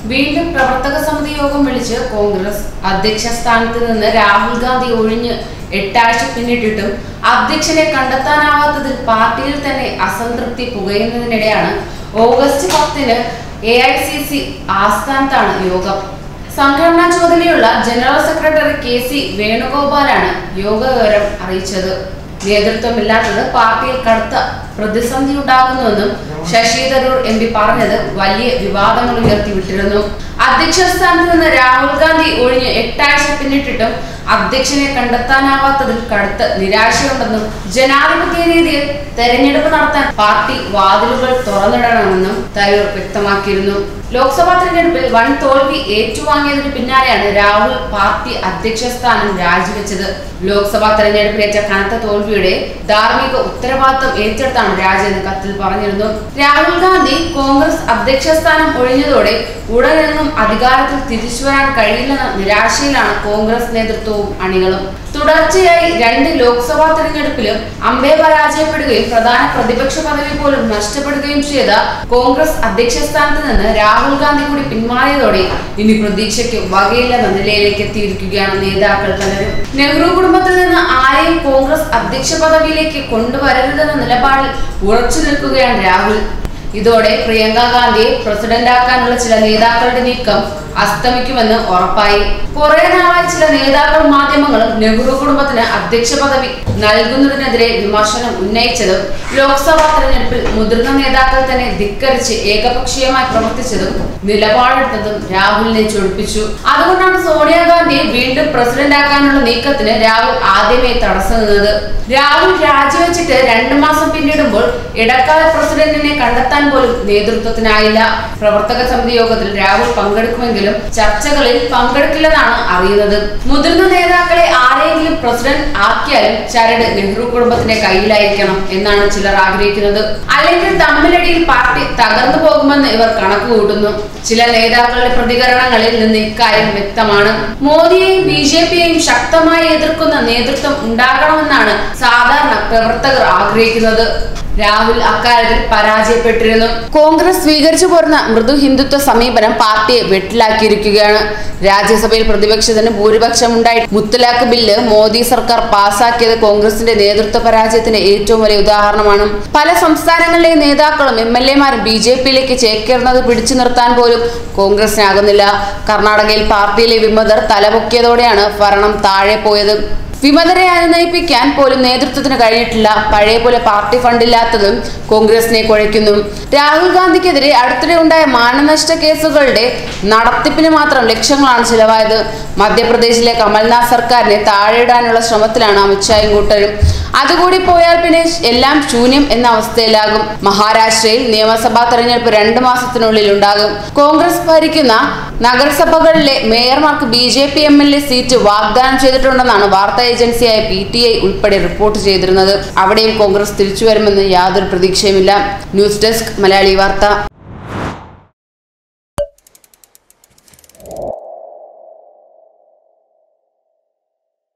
വീണ്ടും പ്രവർത്തക സമിതി യോഗം വിളിച്ച് കോൺഗ്രസ് അധ്യക്ഷ സ്ഥാനത്ത് നിന്ന് രാഹുൽ ഗാന്ധി ഒഴിഞ്ഞ് എട്ടാഴ്ച പിന്നിട്ടിട്ടും അധ്യക്ഷനെ കണ്ടെത്താനാവാത്തതിൽ പാർട്ടിയിൽ തന്നെ അസംതൃപ്തി പുകയുന്നതിനിടെയാണ് ഓഗസ്റ്റ് പത്തിന് എ ഐ സി സി ആസ്ഥാനത്താണ് യോഗം സംഘടനാ ചുമതലയുള്ള ജനറൽ സെക്രട്ടറി കെ സി വേണുഗോപാലാണ് യോഗ വിവരം അറിയിച്ചത് നേതൃത്വമില്ലാത്തത് പാർട്ടിയിൽ കടുത്ത പ്രതിസന്ധി ഉണ്ടാകുന്നുവെന്നും ശശി തരൂർ എം പി പറഞ്ഞത് വലിയ വിവാദങ്ങൾ ഉയർത്തിവിട്ടിരുന്നു അധ്യക്ഷ സ്ഥാനത്ത് നിന്ന് രാഹുൽ ഗാന്ധി ഒഴിഞ്ഞ് എട്ടാഴ്ച പിന്നിട്ടിട്ടും അധ്യക്ഷനെ കണ്ടെത്താനാവാത്തതിൽ കടുത്ത നിരാശയുണ്ടെന്നും ജനാധിപത്യ രീതിയിൽ തെരഞ്ഞെടുപ്പ് നടത്താൻ പാർട്ടി വാതിലുകൾ തുറന്നിടണമെന്നും തരൂർ വ്യക്തമാക്കിയിരുന്നു ലോക്സഭാ തെരഞ്ഞെടുപ്പിൽ വൻ തോൽവി ഏറ്റുവാങ്ങിയതിന് പിന്നാലെയാണ് രാഹുൽ പാർട്ടി അധ്യക്ഷ സ്ഥാനം രാജിവെച്ചത് ലോക്സഭാ തെരഞ്ഞെടുപ്പിലേറ്റ കനത്ത തോൽവിയുടെ ധാർമ്മിക ഉത്തരവാദിത്തം ഏറ്റെടുത്താണ് രാജിയെന്ന് കത്തിൽ പറഞ്ഞിരുന്നു രാഹുൽ ഗാന്ധി കോൺഗ്രസ് അധ്യക്ഷ സ്ഥാനം ഒഴിഞ്ഞതോടെ ഉടനെങ്ങും അധികാരത്തിൽ തിരിച്ചുവരാൻ കഴിയില്ലെന്ന നിരാശയിലാണ് കോൺഗ്രസ് നേതൃത്വവും അണികളും തുടർച്ചയായി രണ്ട് ലോക്സഭാ തെരഞ്ഞെടുപ്പിലും അമ്പെ പരാജയപ്പെടുകയും പ്രധാന പ്രതിപക്ഷ പദവി പോലും നഷ്ടപ്പെടുകയും ചെയ്ത കോൺഗ്രസ് അധ്യക്ഷ സ്ഥാനത്ത് നിന്ന് രാഹുൽ ഗാന്ധി കൂടി പിന്മാറിയതോടെ ഇനി പ്രതീക്ഷയ്ക്ക് വകയില്ലെന്ന നിലയിലേക്ക് എത്തിയിരിക്കുകയാണ് നേതാക്കൾ പലരും നെഹ്റു കുടുംബത്തിൽ നിന്ന് ആരെയും കോൺഗ്രസ് അധ്യക്ഷ പദവിയിലേക്ക് കൊണ്ടുവരരുതെന്ന നിലപാടിൽ ഉറച്ചു നിൽക്കുകയാണ് രാഹുൽ ഇതോടെ പ്രിയങ്ക ഗാന്ധിയെ പ്രസിഡന്റാക്കാനുള്ള ചില നേതാക്കളുടെ നീക്കം അസ്തമിക്കുമെന്ന് ഉറപ്പായി കുറെ നാളായി ചില നേതാക്കൾ മാധ്യമങ്ങളും നെഹ്റു കുടുംബത്തിന് അധ്യക്ഷ പദവി നൽകുന്നതിനെതിരെ വിമർശനം ഉന്നയിച്ചതും ലോക്സഭാ തെരഞ്ഞെടുപ്പിൽ മുതിർന്ന നേതാക്കൾ തന്നെ ധിക്കരിച്ച് ഏകപക്ഷീയമായി പ്രവർത്തിച്ചതും നിലപാടെടുത്തതും രാഹുലിനെ ചൊടിപ്പിച്ചു അതുകൊണ്ടാണ് സോണിയാഗാന്ധിയെ വീണ്ടും പ്രസിഡന്റാക്കാനുള്ള നീക്കത്തിന് രാഹുൽ ആദ്യമേ തടസ്സം നിന്നത് രാഹുൽ രാജിവെച്ചിട്ട് രണ്ടു മാസം പിന്നിടുമ്പോൾ ഇടക്കാല പ്രസിഡന്റിനെ കണ്ടെത്താൻ പോലും നേതൃത്വത്തിനായില്ല പ്രവർത്തക സമിതി യോഗത്തിൽ രാഹുൽ പങ്കെടുക്കുമെങ്കിലും ചർച്ചകളിൽ പങ്കെടുക്കില്ലെന്നാണ് അറിയുന്നത് മുതിർന്ന നേതാക്കളെ ആരെങ്കിലും പ്രസിഡന്റ് ആക്കിയാലും ചരട് നെഹ്റു കുടുംബത്തിന്റെ കയ്യിലായിരിക്കണം എന്നാണ് ചിലർ ആഗ്രഹിക്കുന്നത് അല്ലെങ്കിൽ തമ്മിലടിയിൽ പാർട്ടി തകർന്നു പോകുമെന്ന് ഇവർ കണക്ക് കൂട്ടുന്നു ചില നേതാക്കളുടെ പ്രതികരണങ്ങളിൽ നിന്ന് ഇക്കാര്യം വ്യക്തമാണ് മോദിയെയും ബി ജെ പിയെയും ശക്തമായി എതിർക്കുന്ന നേതൃത്വം ഉണ്ടാകണമെന്നാണ് സാധാരണ പ്രവർത്തകർ ആഗ്രഹിക്കുന്നത് രാഹുൽ അക്കാര്യത്തിൽ പരാജയപ്പെട്ടിരുന്നു കോൺഗ്രസ് സ്വീകരിച്ചു പോരുന്ന മൃദു ഹിന്ദുത്വ സമീപനം പാർട്ടിയെ വെട്ടിലാക്കിയിരിക്കുകയാണ് രാജ്യസഭയിൽ പ്രതിപക്ഷത്തിന് ഭൂരിപക്ഷം ഉണ്ടായി മുത്തലാഖ് ബില്ല് മോദി സർക്കാർ പാസാക്കിയത് കോൺഗ്രസിന്റെ നേതൃത്വ പരാജയത്തിന് ഏറ്റവും വലിയ ഉദാഹരണമാണ് പല സംസ്ഥാനങ്ങളിലെ നേതാക്കളും എം എൽ എമാരും ബി ജെ പിയിലേക്ക് ചേക്കേറുന്നത് പിടിച്ചു നിർത്താൻ പോലും കോൺഗ്രസിനാകുന്നില്ല കർണാടകയിൽ പാർട്ടിയിലെ വിമതർ തലപൊക്കിയതോടെയാണ് ഭരണം താഴെ പോയത് വിമതരെ അനുനയിപ്പിക്കാൻ പോലും നേതൃത്വത്തിന് കഴിഞ്ഞിട്ടില്ല പഴയ പോലെ പാർട്ടി ഫണ്ടില്ലാത്തതും കോൺഗ്രസിനെ കുഴയ്ക്കുന്നു രാഹുൽ ഗാന്ധിക്കെതിരെ അടുത്തിടെ ഉണ്ടായ മാനനഷ്ട കേസുകളുടെ നടത്തിപ്പിന് മാത്രം ലക്ഷങ്ങളാണ് ചിലവായത് മധ്യപ്രദേശിലെ കമൽനാഥ് സർക്കാരിനെ താഴെയിടാനുള്ള ശ്രമത്തിലാണ് അമിത്ഷായും കൂട്ടരും അതുകൂടി പോയാൽ പിന്നെ എല്ലാം ശൂന്യം എന്ന അവസ്ഥയിലാകും മഹാരാഷ്ട്രയിൽ നിയമസഭാ തെരഞ്ഞെടുപ്പ് രണ്ട് മാസത്തിനുള്ളിൽ ഉണ്ടാകും കോൺഗ്രസ് ഭരിക്കുന്ന നഗരസഭകളിലെ മേയർമാർക്ക് B J P M L A seat വാഗ്ദാനം ചെയ്തിട്ടുണ്ടെന്നാണ് വാർത്താ ഏജൻസിയായ പി ടി ഐ ഉൾപ്പെടെ റിപ്പോർട്ട് ചെയ്തിരുന്നത് അവിടെയും കോൺഗ്രസ് തിരിച്ചു വരുമെന്ന് യാതൊരു പ്രതീക്ഷയുമില്ല ന്യൂസ് ഡെസ്ക് മലയാളി വാർത്ത